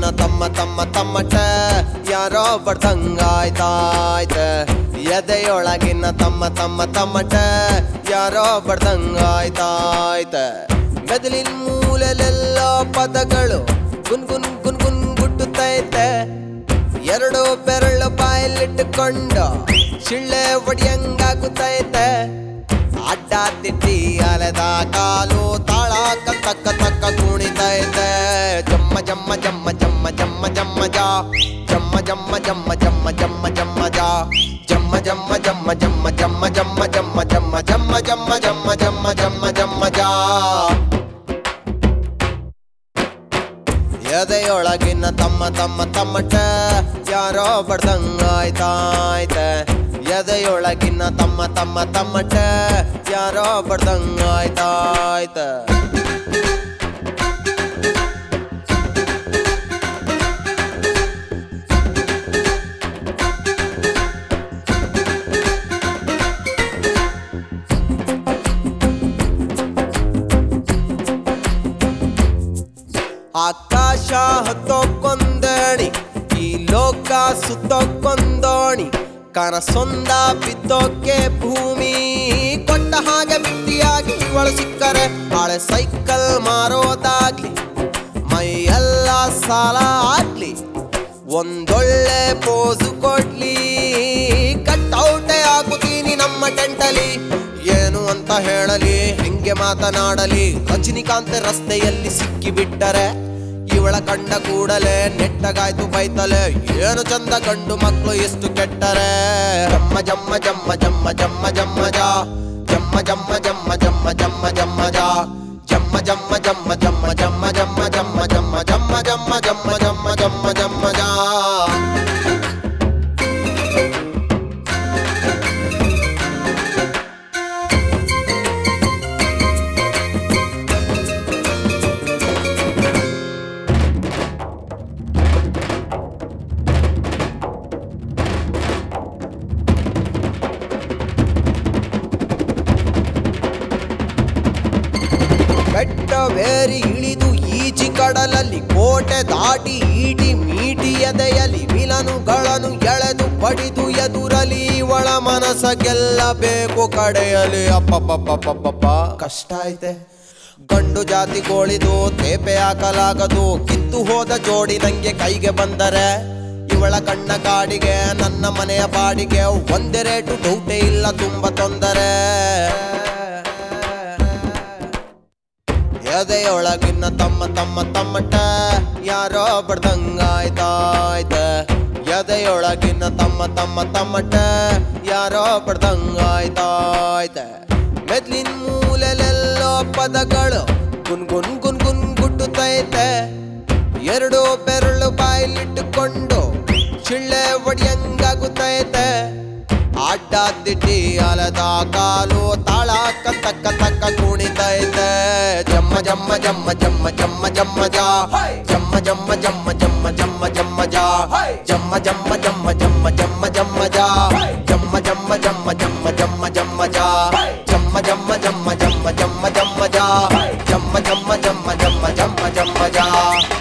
ತಮ್ಮ ತಮ್ಮ ತಮ್ಮಟ ಯಾರೋ ಬಡ್ದಂಗಾಯ್ತಾಯ್ತ ಎದೆಯೊಳಗಿನ ತಮ್ಮ ತಮ್ಮ ತಮ್ಮಟ ಯಾರೋ ಬಡ್ದಂಗಾಯ್ತಾಯ್ತ ಮೆದುಳಿನ ಮೂಲೆಲೆಲ್ಲ ಪದಗಳು ಗುನ್ ಗುನ್ ಗುನ್ ಗುನ್ ಗುಟ್ಟುತ್ತೈತೆ ಎರಡು ಬೆರಳು ಬಾಯಲ್ಲಿಟ್ಟುಕೊಂಡು ಶಿಳ್ಳೆ ಒಡಿಯಂಗಾಗುತ್ತೈತೆ ಅಡ್ಡ ತಿಟ್ಟಿ ಅಲೆದ ಕಾಲು ತಾಳ ತಕ್ಕ ತಕ್ಕ ಕುಣಿತೈತೆ ಜಮ್ಮ ಜಮ್ಮ ಜಮ್ಮ ಜಮ್ಮ ಜಮ್ಮ ಜಮ್ಮ ಜಾ ಜಮ್ಮ ಜಮ್ಮ ಜಮ್ಮ ಜಮ್ಮ ಜಮ್ಮ ಜಮ್ಮ ಜಾ ಜಮ್ಮ ಜಮ್ಮ ಜಮ್ಮ ಜಮ್ಮ ಜಮ್ಮ ಜಮ್ಮ ಜಮ್ಮ ಜಮ್ಮ ಜಮ್ಮ ಜಮ್ಮ ಜಮ್ಮ ಜಮ್ಮ ಜಮ್ಮ ಜಮ್ಮ ಜಾ ಎದೆಯೊಳಗಿನ ತಮ್ಮ ತಮ್ಮ ತಮ್ಮಟ ಯಾರೋ ಬಡ್ದಂಗಾಯ್ತಾಯ್ತ ಎದೆಯೊಳಗಿನ ತಮ್ಮ ತಮ್ಮ ತಮ್ಮಟ ಯಾರೋ ಬಡ್ದಂಗಾಯ್ತಾಯ್ತ ಆಕಾಶ ಹತ್ತೋಕೊಂದಣಿ ಈ ಲೋಕ ಸುತ್ತೋಕೊಂದೋಣಿ ಕನಸೊಂದ ಬಿದ್ದೋಕೆ ಭೂಮಿ ಕೊಟ್ಟ ಹಾಗೆ ಬಿಟ್ಟಿಯಾಗಿ ಇವಳು ಸಿಕ್ಕರೆ ಹಳೆ ಸೈಕಲ್ ಮಾರೋದಾಗ್ಲಿ ಮೈಯೆಲ್ಲ ಸಾಲ ಆಗ್ಲಿ ಒಂದೊಳ್ಳೆ ಪೋಸು ಕೊಡ್ಲಿ ಕಟ್ಔಟೆ ಆಗುತ್ತೀನಿ ನಮ್ಮ ಟೆಂಟಲಿ ಏನು ಅಂತ ಹೇಳಲಿ ಹೆಂಗೆ ಮಾತನಾಡಲಿ ರಜನಿಕಾಂತ್ ರಸ್ತೆಯಲ್ಲಿ ಸಿಕ್ಕಿ ಬಿಟ್ಟರೆ ಇವಳ ಕಂಡ ಕೂಡಲೇ ನೆಟ್ಟಗಾಯ್ತು ಬೈತಲೆ ಏನು ಚಂದ ಗಂಡು ಮಕ್ಕಳು ಎಷ್ಟು ಕೆಟ್ಟರೆ ಜಮ್ಮ ಜಮ್ಮ ಜಮ್ಮ ಜಮ್ಮ ಜಮ್ಮ ಜಮ್ಮ ಜಾ ಜಮ್ಮ ಜಮ್ಮ ಜಮ್ಮ ಜಮ್ಮ ಜಮ್ಮ ಜಮ್ಮ ಜಾ ಜಮ್ಮ ಜಮ್ಮ ಜಮ್ಮ ಜಮ್ಮ ಜಮ್ಮ ಜಮ್ಮ ಜಮ್ಮ ಜಮ್ಮ ಜಮ್ಮ ಜಮ್ಮ ಜಮ್ಮ ಜಮ್ಮ ಜಮ್ಮ ಜಮ್ಮ ಜಾ ಬೆಟ್ಟವೇರಿ ಇಳಿದು ಈಜಿ ಕಡಲಲ್ಲಿ ಕೋಟೆ ದಾಟಿ ಈಟಿ ಮೀಟಿ ಎದೆಯಲಿ ವಿಲನುಗಳನ್ನು ಎಳೆದು ಬಡಿದು ಎದುರಲಿ ಒಳ ಮನಸ ಗೆಲ್ಲಬೇಕು ಕಡೆಯಲಿ ಅಪ್ಪಪ್ಪಪ್ಪಪ್ಪಪ್ಪ ಕಷ್ಟ ಐತೆ ಗಂಡು ಜಾತಿ ಗೋಳಿದು ತೇಪೆ ಹಾಕಲಾಗದು ಕಿತ್ತು ಹೋದ ಜೋಡಿ ನಂಗೆ ಕೈಗೆ ಬಂದರೆ ಇವಳ ಕಣ್ಣ ಕಾಡಿಗೆ ನನ್ನ ಮನೆಯ ಬಾಡಿಗೆ ಒಂದೇ ರೇಟು ಡೌಟೇ ಇಲ್ಲ ತುಂಬ ತೊಂದರೆ ಎದೆಯೊಳಗಿನ ತಮ್ಮ ತಮ್ಮ ತಮ್ಮಟ ಯಾರೋ ಬಡ್ದಂಗಾಯ್ತಾಯ್ತ ಎದೆಯೊಳಗಿನ ತಮ್ಮ ತಮ್ಮ ತಮ್ಮಟ ಯಾರೋ ಬಡ್ದಂಗಾಯ್ತಾಯ್ತ ಮೆದ್ಲಿನ ಮೂಲೆಲೆಲ್ಲೋ ಪದಗಳು ಗುನ್ ಗುನ್ ಗುನ್ ಗುನ್ ಗುಟ್ಟುತ್ತೈತೆ ಎರಡು ಬೆರಳು ಬಾಯಲ್ಲಿಟ್ಟುಕೊಂಡು ಚಿಳ್ಳೆ ಒಡಿಯಂಗಾಗುತ್ತೈತೆ ಅಡ್ಡ ದಿಡ್ಡಿ ಅಲದ ಕಾಲು ತಾಳ ಕತ್ತಕ್ಕ ತಕ್ಕ ಕುಣಿತೈತೆ ಜಮ್ಮ ಜಮ್ಮ ಜಮ್ಮ ಜಮ್ಮ ಜಮ್ಮ ಜಮ್ಮ ಜಾ ಜಮ್ಮ ಜಮ್ಮ ಜಮ್ಮ ಜಮ್ಮ ಜಮ್ಮ ಜಮ್ಮ ಜಾ ಜಮ್ಮ ಜಮ್ಮ ಜಮ್ಮ ಜಮ್ಮ ಜಮ್ಮ ಜಮ್ಮ ಜಾ ಜಮ್ಮ ಜಮ್ಮ ಜಮ್ಮ ಜಮ್ಮ ಜಮ್ಮ ಜಮ್ಮ ಜಾ ಜಮ್ಮ ಜಮ್ಮ ಜಮ್ಮ ಜಮ್ಮ ಜಮ್ಮ ಜಮ್ಮ ಜಾ ಜಮ್ಮ ಜಮ್ಮ ಜಮ್ಮ ಜಮ್ಮ ಜಮ್ಮ ಜಮ್ಮ ಜಾ